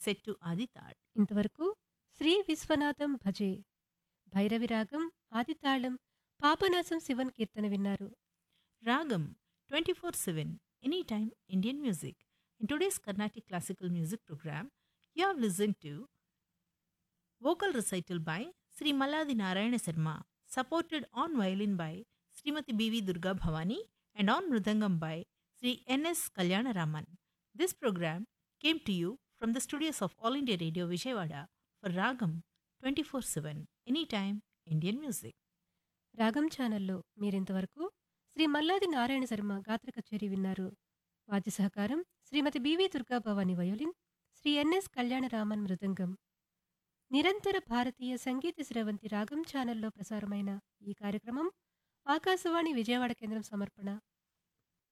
set to Adital. ఇంతవరకు శ్రీ విశ్వనాథం భజే భైరవి రాగం ఆదితాళం పాపనాశం శివన్ కీర్తన విన్నారు Ragam 24 7, anytime Indian music. In today's Carnatic classical music program, you have listened to vocal recital by Sri Maladi Narayana Sarma, supported on violin by Srimati B.V. Durga Bhavani and on mridangam by Sri N.S. Kalyana Raman. This program came to you from the studios of All India Radio Vijayawada for Ragam 24 7, anytime Indian music. రాగం ఛానల్లో మీరింతవరకు శ్రీ మల్లాది నారాయణ శర్మ గాత్ర కచేరీ విన్నారు వాద్య సహకారం Shrimati B V Durga Bhavani violin Shri N S Kalyanaraman mridangam నిరంతర భారతీయ సంగీత స్రవంతి రాగం ఛానల్లో ప్రసారమైన ఈ కార్యక్రమం ఆకాశవాణి విజయవాడ కేంద్రం సమర్పణ